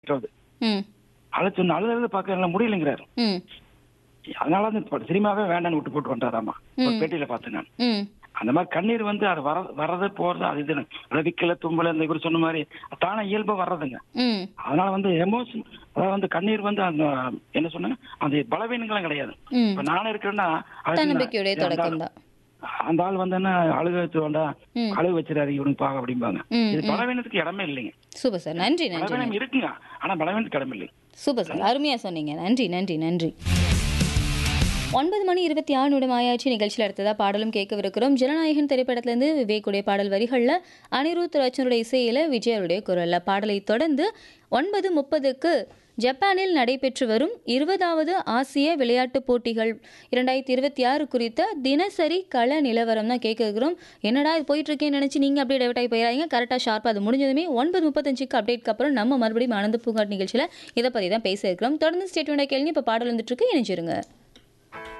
இருக்கிறது ம் அழுது சொன்ன அழுது அழுது பார்க்க முடியலைங்கிறாரு ம் அதனால அந்த ப- சினிமாவே வேண்டாம்னு விட்டு போட்டு வந்தாராமா ஒரு பேட்டியில பார்த்தேன் நான் ம் அந்த மாதிரி கண்ணீர் வந்து அது வர வர்றது போறது அது இது விக்கல தும்பல இந்த இவர் சொன்ன மாதிரி தானே இயல்பா வர்றதுங்க ம் அதனால வந்து எமோஷன் அதாவது வந்து கண்ணீர் வந்து அந்த என்ன சொன்னாங்க அந்த பலவீனங்களும் கிடையாது ம் இப்ப நானே இருக்கேன்னா அதுக்கு நான் தன்னம்பிக்கையுடைய அந்த தொடக்கம் ஆள்- தான் அந்த ஆள் வந்து என்ன அழுக வச்சு வேண்டாம் ம். அழுக வச்சிடாரு இவனுக்கு பாக அப்படிம்பாங்க ம், இது பலவீனத்துக்கு இடமே இல்லைங்க சூப்பர் சார் நன்றி நன்றி பலவீனம் இருக்குங்க ஆனா பலவீனத்துக்கு இடம் இல்லைங்க சூப்பர் சார் அருமையா சொன்னீங்க நன்றி நன்றி நன்றி ஒன்பது மணி இருபத்தி ஆறு நிமிடம் ஆயாச்சு நிகழ்ச்சியில் அடுத்ததா பாடலும் கேட்கவிருக்கிறோம் ஜனநாயகன் திரைப்படத்திலிருந்து விவேக்குடைய பாடல் வரிகளில் அனிருத் ரச்சனுடைய இசையில விஜயருடைய குரல்ல பாடலை தொடர்ந்து ஒன்பது முப்பதுக்கு ஜப்பானில் நடைபெற்று வரும் இருபதாவது ஆசிய விளையாட்டுப் போட்டிகள் இரண்டாயிரத்தி இருபத்தி ஆறு குறித்த தினசரி கள நிலவரம் தான் கேட்க இருக்கிறோம் என்னடா இது போயிட்டு இருக்கேன்னு நினச்சி நீங்கள் அப்படியே டைவர்ட் ஆகி போயிடாதீங்க கரெக்டாக ஷார்ப்பாக அது முடிஞ்சதுமே ஒன்பது முப்பத்தஞ்சுக்கு அப்டேட்க்கு அப்புறம் நம்ம மறுபடியும் ஆனந்த பூங்காட் நிகழ்ச்சியில் இதை பற்றி தான் பேச இருக்கிறோம் தொடர்ந்து ஸ்டேட்மெண்ட்டை கேள்வி இப்போ பாடல் வந்துட்டு இருக்கு இணைஞ்சிருங்க